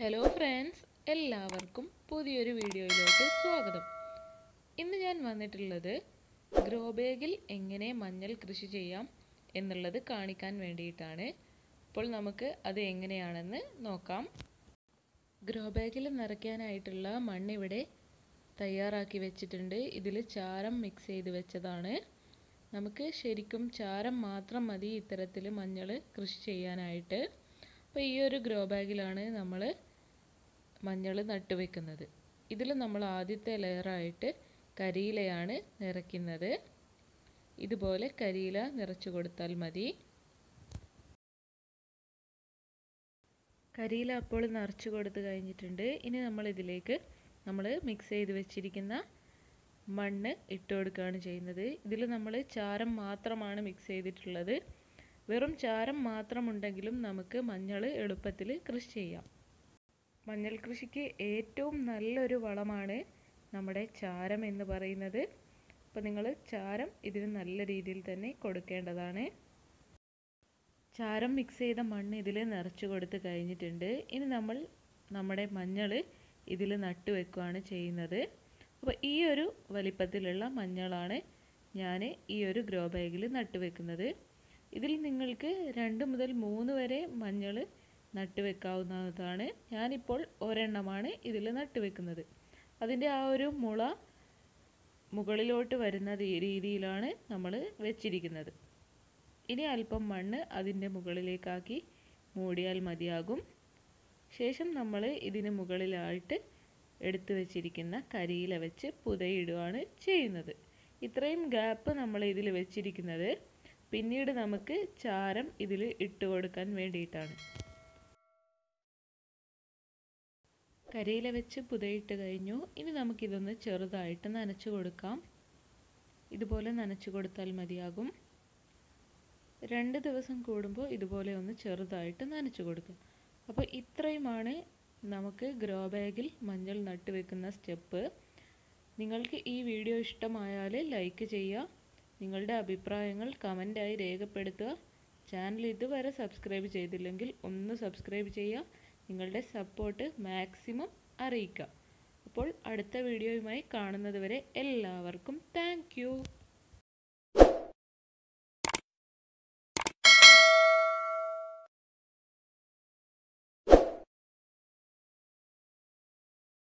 hello friends എല്ലാവർക്കും പുതിയൊരു വീഡിയോയിലോട്ട് സ്വാഗതം ഇന്ന് ഞാൻ വന്നിട്ടുള്ളത് ഗ്രോ ബാഗിൽ എങ്ങനെ മഞ്ഞൾ കൃഷി ചെയ്യാം എന്നുള്ളത് കാണിക്കാൻ വേണ്ടിയിട്ടാണ് അപ്പോൾ നമുക്ക് അത് എങ്ങനെയാണെന്ന് നോക്കാം ഗ്രോ ബാഗിൽ നിറയ്ക്കാനായിട്ടുള്ള മണ്ണിവിടെ തയ്യാറാക്കി വെച്ചിട്ടുണ്ട് ഇതിൽ ചാരം മിക്സ് ചെയ്ത് വെച്ചതാണ് നമുക്ക് ശരിക്കും ചാരം മാത്രം മതി ഇത്തരത്തിൽ മഞ്ഞൾ കൃഷി ചെയ്യാനായിട്ട് അപ്പോൾ ഈ ഒരു ഗ്രോ ബാഗിലാണ് നമ്മൾ മഞ്ഞൾ നട്ടുവെക്കുന്നത് ഇതിൽ നമ്മൾ ആദ്യത്തെ ലെയറായിട്ട് കരിയിലയാണ് നിറയ്ക്കുന്നത് ഇതുപോലെ കരിയില നിറച്ചു കൊടുത്താൽ മതി കരിയില അപ്പോൾ നിറച്ചു കൊടുത്തു കഴിഞ്ഞിട്ടുണ്ട് ഇനി നമ്മൾ ഇതിലേക്ക് നമ്മൾ മിക്സ് ചെയ്ത് വെച്ചിരിക്കുന്ന മണ്ണ് ഇട്ട് കൊടുക്കുകയാണ് ചെയ്യുന്നത് ഇതിൽ നമ്മൾ ചാരം മാത്രമാണ് മിക്സ് ചെയ്തിട്ടുള്ളത് വെറും ചാരം മാത്രമുണ്ടെങ്കിലും നമുക്ക് മഞ്ഞൾ എളുപ്പത്തിൽ കൃഷി ചെയ്യാം മഞ്ഞൾ കൃഷിക്ക് ഏറ്റവും നല്ലൊരു വളമാണ് നമ്മുടെ ചാരം എന്ന് പറയുന്നത് അപ്പോൾ നിങ്ങൾ ചാരം ഇതിന് നല്ല രീതിയിൽ തന്നെ കൊടുക്കേണ്ടതാണ് ചാരം മിക്സ് ചെയ്ത മണ്ണ് ഇതിൽ നിറച്ചു കൊടുത്ത് കഴിഞ്ഞിട്ടുണ്ട് ഇനി നമ്മൾ നമ്മുടെ മഞ്ഞൾ ഇതിൽ നട്ടു വെക്കുകയാണ് ചെയ്യുന്നത് അപ്പോൾ ഈ ഒരു വലിപ്പത്തിലുള്ള മഞ്ഞളാണ് ഞാൻ ഈ ഒരു ഗ്രോ ബാഗിൽ നട്ടു വെക്കുന്നത് ഇതിൽ നിങ്ങൾക്ക് രണ്ട് മുതൽ മൂന്ന് വരെ മഞ്ഞൾ നട്ടുവെക്കാവുന്നതാണ് ഞാനിപ്പോൾ ഒരെണ്ണമാണ് ഇതിൽ നട്ടുവെക്കുന്നത് അതിൻ്റെ ആ ഒരു മുള മുകളിലോട്ട് വരുന്ന രീതിയിലാണ് നമ്മൾ വെച്ചിരിക്കുന്നത് ഇനി അല്പം മണ്ണ് അതിൻ്റെ മുകളിലേക്കാക്കി മൂടിയാൽ മതിയാകും ശേഷം നമ്മൾ ഇതിന് മുകളിലായിട്ട് എടുത്തു വെച്ചിരിക്കുന്ന കരിയില വെച്ച് പുതയിടുകയാണ് ചെയ്യുന്നത് ഇത്രയും ഗ്യാപ്പ് നമ്മൾ ഇതിൽ വെച്ചിരിക്കുന്നത് പിന്നീട് നമുക്ക് ചാരം ഇതിൽ ഇട്ട് കൊടുക്കാൻ വേണ്ടിയിട്ടാണ് കരിയില വെച്ച് പുതയിട്ട് കഴിഞ്ഞു ഇനി നമുക്കിതൊന്ന് ചെറുതായിട്ട് നനച്ചു കൊടുക്കാം ഇതുപോലെ നനച്ചു കൊടുത്താൽ മതിയാകും രണ്ട് ദിവസം കൂടുമ്പോൾ ഇതുപോലെ ഒന്ന് ചെറുതായിട്ട് നനച്ചു കൊടുക്കുക അപ്പോൾ ഇത്രയുമാണ് നമുക്ക് ഗ്രോ ബാഗിൽ മഞ്ഞൾ നട്ടുവെക്കുന്ന സ്റ്റെപ്പ് നിങ്ങൾക്ക് ഈ വീഡിയോ ഇഷ്ടമായാൽ ലൈക്ക് ചെയ്യുക നിങ്ങളുടെ അഭിപ്രായങ്ങൾ കമൻ്റായി രേഖപ്പെടുത്തുക ചാനൽ ഇതുവരെ സബ്സ്ക്രൈബ് ചെയ്തില്ലെങ്കിൽ ഒന്ന് സബ്സ്ക്രൈബ് ചെയ്യുക നിങ്ങളുടെ സപ്പോർട്ട് മാക്സിമം അറിയിക്കുക അപ്പോൾ അടുത്ത വീഡിയോയുമായി കാണുന്നത് വരെ എല്ലാവർക്കും താങ്ക്